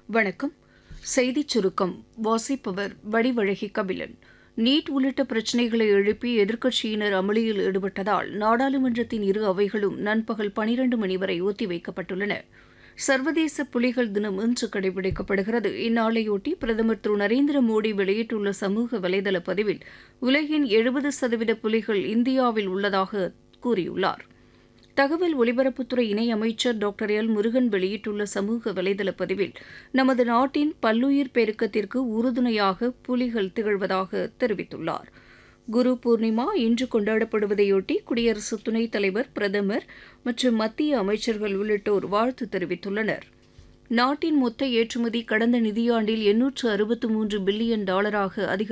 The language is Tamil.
வணக்கம் செய்திச் சுருக்கம் வாசிப்பவர் வடிவழகி கபிலன் நீட் உள்ளிட்ட பிரச்சினைகளை எழுப்பி எதிர்க்கட்சியினர் அமளியில் ஈடுபட்டதால் நாடாளுமன்றத்தின் இரு அவைகளும் நண்பகல் பனிரண்டு மணி வரை ஒத்திவைக்கப்பட்டுள்ளன சர்வதேச புலிகள் தினம் இன்று கடைபிடிக்கப்படுகிறது இந்நாளையொட்டி பிரதமர் திரு நரேந்திர மோடி வெளியிட்டுள்ள சமூக வலைதள பதிவில் உலகின் எழுபது சதவீத புலிகள் இந்தியாவில் உள்ளதாக கூறியுள்ளார் தகவல் ஒலிபரப்புத்துறை இணையமைச்சர் டாக்டர் எல் முருகன் வெளியிட்டுள்ள சமூக வலைதள பதிவில் நமது நாட்டின் பல்லுயிர் பெருக்கத்திற்கு உறுதுணையாக புலிகள் திகழ்வதாக தெரிவித்துள்ளார் குரு பூர்ணிமா இன்று கொண்டாடப்படுவதையொட்டி குடியரசு துணைத் தலைவர் பிரதமர் மற்றும் மத்திய அமைச்சர்கள் உள்ளிட்டோர் வாழ்த்து தெரிவித்துள்ளனர் நாட்டின் மொத்த ஏற்றுமதி கடந்த நிதியாண்டில் எண்ணூற்று அறுபத்து மூன்று பில்லியன் டாலராக அதிகரித்துள்ளது